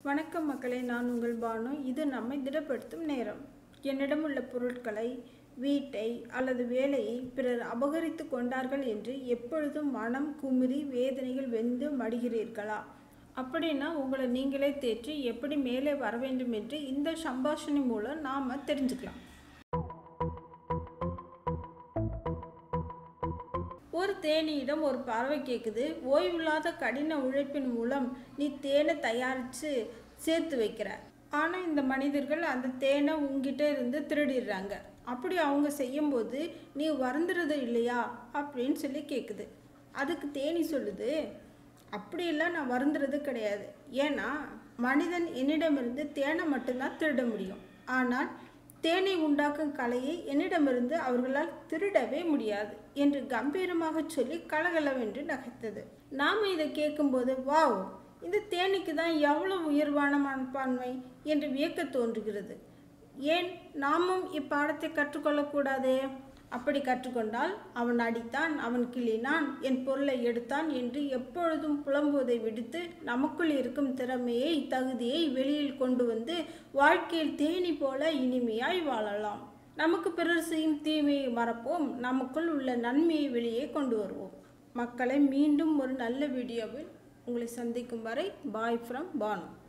வணக்கம் மக்களே நான் உங்கள் பானு இது நம்மை திடப்படுத்தும் நேரம் என்னிடம் உள்ள பொருட்களை வீட்டை அல்லது வேலையை பிறர் அபகரித்து கொண்டார்கள் என்று எப்பொழுதும் மனம் குமுறி வேதனைகள் வெந்து மடிகிறீர்களா அப்படின்னா உங்களை நீங்களே தேற்றி எப்படி மேலே வர வேண்டும் என்று இந்த சம்பாஷணை மூலம் நாம் தெரிஞ்சுக்கலாம் ஒரு தேனியிடம் ஒரு பறவை கேட்குது ஓய்வில்லாத கடின உழைப்பின் மூலம் நீ தேனை தயாரித்து சேர்த்து வைக்கிற ஆனால் இந்த மனிதர்கள் அந்த தேனை உங்ககிட்ட இருந்து திருடிடுறாங்க அப்படி அவங்க செய்யும்போது நீ வருந்துறது இல்லையா அப்படின்னு சொல்லி கேட்குது அதுக்கு தேனி சொல்லுது அப்படியெல்லாம் நான் வருந்துறது கிடையாது ஏன்னா மனிதன் என்னிடமிருந்து தேனை மட்டும்தான் திருட முடியும் ஆனால் தேனை உண்டாக்கும் கலையை என்னிடமிருந்து அவர்களால் திருடவே முடியாது என்று கம்பீரமாக சொல்லி கலகலவென்று நகைத்தது நாம் இதை கேட்கும்போது வாவ் இந்த தேனிக்கு தான் எவ்வளவு உயர்வான மனப்பான்மை என்று வியக்க தோன்றுகிறது ஏன் நாமும் இப்பாடத்தை கற்றுக்கொள்ளக்கூடாதே அப்படி கற்றுக்கொண்டால் அவன் அடித்தான் அவன் கிள்ளினான் என் பொருளை எடுத்தான் என்று எப்பொழுதும் புலம்புவதை விடுத்து நமக்குள் இருக்கும் திறமையை தகுதியை வெளியில் கொண்டு வந்து வாழ்க்கையில் தேனி போல இனிமையாய் வாழலாம் நமக்கு பிறர் செய்யும் தீமையை மறப்போம் நமக்குள் உள்ள நன்மையை வெளியே கொண்டு வருவோம் மக்களை மீண்டும் ஒரு நல்ல வீடியோவில் உங்களை சந்திக்கும் வரை பாய் ஃப்ரம் பானு